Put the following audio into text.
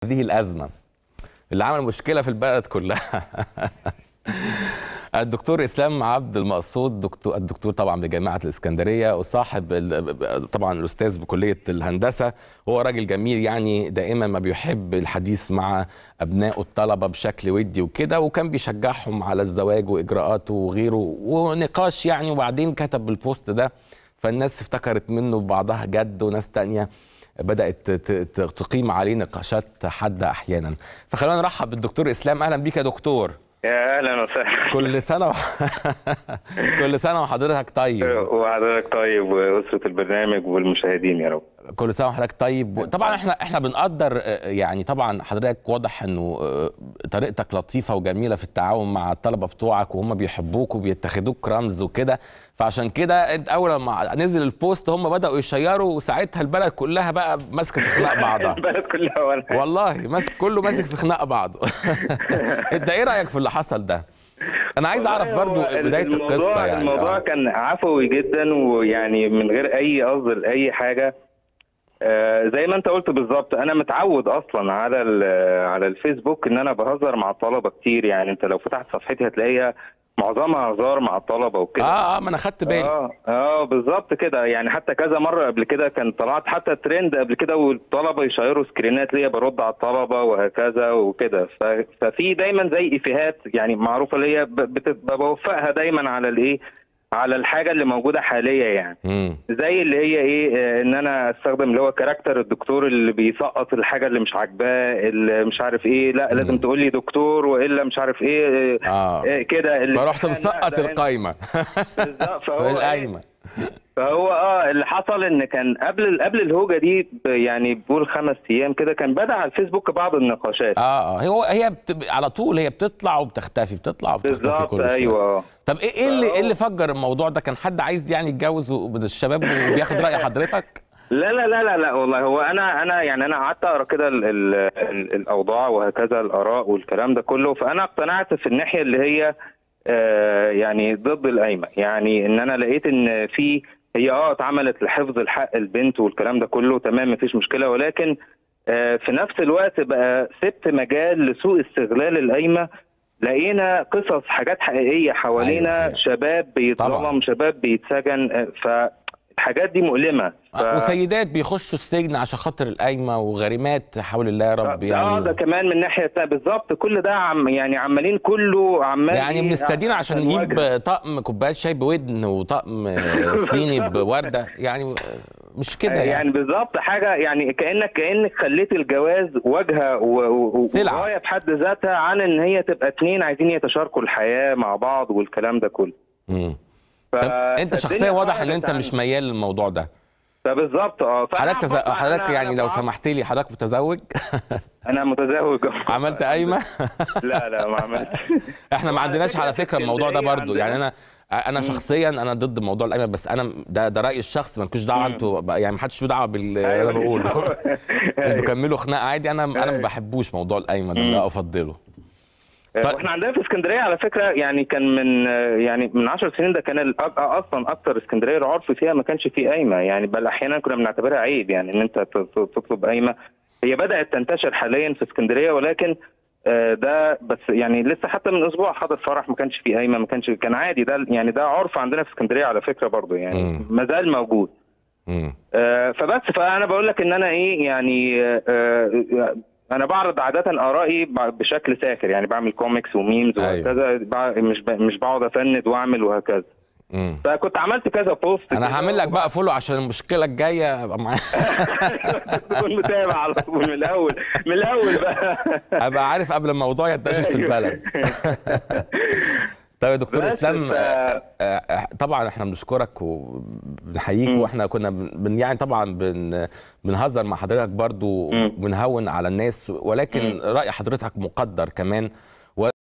هذه الازمه اللي عمل مشكله في البلد كلها الدكتور اسلام عبد المقصود دكتور الدكتور طبعا بجامعه الاسكندريه وصاحب ال- طبعا الاستاذ بكليه الهندسه هو راجل جميل يعني دائما ما بيحب الحديث مع ابنائه الطلبه بشكل ودي وكده وكان بيشجعهم على الزواج واجراءاته وغيره ونقاش يعني وبعدين كتب البوست ده فالناس افتكرت منه بعضها جد وناس تانية بدأت ت- ت- تقيم عليه نقاشات حادة أحيانا فخلونا نرحب بالدكتور إسلام أهلا بيك يا دكتور يا اهلا وسهلا كل سنة و... كل سنة وحضرتك طيب وحضرتك طيب واسره البرنامج والمشاهدين يا رب كل سنة وحضرتك طيب طبعا احنا احنا بنقدر آه، يعني طبعا حضرتك واضح انه آه، طريقتك لطيفة وجميلة في التعاون مع الطلبة بتوعك وهم بيحبوك وبيتخذوك رمز وكده فعشان كده انت اول ما نزل البوست هم بدأوا يشيروا وساعتها البلد كلها بقى ماسكة في خناق بعضها البلد كلها ولا حاجة. والله ماسك كله ماسك في خناق بعضه انت ايه رايك في اللي حصل ده انا عايز اعرف والله برضو هو بدايه الموضوع القصه يعني الموضوع آه. كان عفوي جدا ويعني من غير اي قصد لاي حاجه آه، زي ما انت قلت بالظبط انا متعود اصلا على ال- على الفيسبوك ان انا بهزر مع الطلبه كتير يعني انت لو فتحت صفحتي هتلاقيها معظمها هزار مع الطلبه وكده اه اه ما انا خدت بالي اه اه بالظبط كده يعني حتى كذا مره قبل كده كان طلعت حتى ترند قبل كده والطلبه يشيروا سكرينات ليا برد على الطلبه وهكذا وكده ف- ففي دايما زي افيهات يعني معروفه ليا ب- بت- بوفقها دايما على الايه على الحاجه اللي موجوده حاليا يعني امم زي اللي هي ايه آه، ان انا استخدم اللي هو كاركتر الدكتور اللي بيسقط الحاجه اللي مش عاجباه اللي مش عارف ايه لا مم. لازم تقول لي دكتور والا مش عارف ايه آه، اه آه، كده اللي- فرحت لا، مسقط ده- القايمه بالظبط فهو إيه؟ القايمه فهو اه اللي حصل ان كان قبل قبل الهوجه دي ب- يعني بقول خمس ايام كده كان بدا على الفيسبوك بعض النقاشات اه اه هو هي بت... على طول هي بتطلع وبتختفي بتطلع وبتختفي بالظبط كل شويه ايوه اه طب ايه ايه اللي فهو- ايه اللي فجر الموضوع ده كان حد عايز يعني يتجوز و- من الشباب وبياخد راي حضرتك لا لا لا لا لا والله هو انا انا يعني انا قعدت اقرا كده ال ال ال الاوضاع وهكذا الاراء والكلام ده كله فانا اقتنعت في الناحيه اللي هي آه يعني ضد القايمه يعني ان انا لقيت ان في هي اه اتعملت لحفظ الحق البنت والكلام ده كله تمام مفيش مشكله ولكن آه في نفس الوقت بقى سبت مجال لسوء استغلال القايمه لقينا قصص حاجات حقيقيه حوالينا أيوة. شباب بيتظلم طبعاً. شباب بيتسجن آه، فالحاجات دي مؤلمه ف... وسيدات بيخشوا السجن عشان خاطر القايمه وغريمات حول الله يا رب اه ده يعني كمان من ناحيه تانية بالظبط كل ده عم يعني عمالين كله عمال يعني إيه بنستدين عشان الوجه. نجيب طقم كوبايه شاي بودن وطقم صيني بورده يعني مش كده يعني, يعني بالظبط حاجه يعني كانك كانك خليت الجواز واجهه و- و- سلعة. وغايه في حد ذاتها عن ان هي تبقى اتنين عايزين يتشاركوا الحياه مع بعض والكلام ده كله مم. ف... طب انت فالدنيا شخصيا واضح ان خرجت انت عن- مش ميال للموضوع ده فبالظبط اه فأنا حضرتك تز... بطلع- حضرتك أنا- يعني أنا لو بعرف- سمحت لي حضرتك متزوج انا متزوج عملت قايمه لا لا ما عملتش احنا ما وعلى عندناش فكرة على في فكره الموضوع ده اسكندرية برضو يعني انا انا شخصيا انا ضد موضوع القايمه بس انا ده ده رايي الشخصي مالكوش دعوه مم. انتوا بقى- يعني ما حدش له دعوه باللي أيوة. انا بقوله انتوا أيوة. كملوا خناق عادي انا انا ما أيوة. بحبوش موضوع القايمه ده مم. لا افضله طيب. واحنا عندنا في اسكندريه على فكره يعني كان من يعني من 10 سنين ده كان الأ- اصلا اكتر اسكندريه العرف فيها ما كانش فيه قايمه يعني بل احيانا كنا بنعتبرها عيب يعني ان انت ت- ت- تطلب قايمه هي بدات تنتشر حاليا في اسكندريه ولكن آه، ده بس يعني لسه حتى من اسبوع حضر فرح ما كانش فيه قايمه ما كانش كان عادي ده يعني ده عرف عندنا في اسكندريه على فكره برضو يعني مم. ما زال موجود مم. آه، فبس فانا بقول لك ان انا ايه يعني آه، آه، انا بعرض عاده ارائي ب- بشكل ساخر يعني بعمل كوميكس وميمز أيوة. وهكذا بع- مش ب- مش بقعد افند واعمل وهكذا مم. فكنت عملت كذا بوست انا كده هعمل لك بقى فولو عشان المشكله الجايه ابقى معايا تكون متابع على طول من الاول من الاول بقى ابقى عارف قبل الموضوع ينتشر في البلد طيب يا دكتور بس اسلام ف- آه، آه، طبعا احنا بنشكرك وبنحييك مم. واحنا كنا بن بن- يعني طبعا بن بنهزر مع حضرتك برضو مم. وبنهون على الناس ولكن مم. راي حضرتك مقدر كمان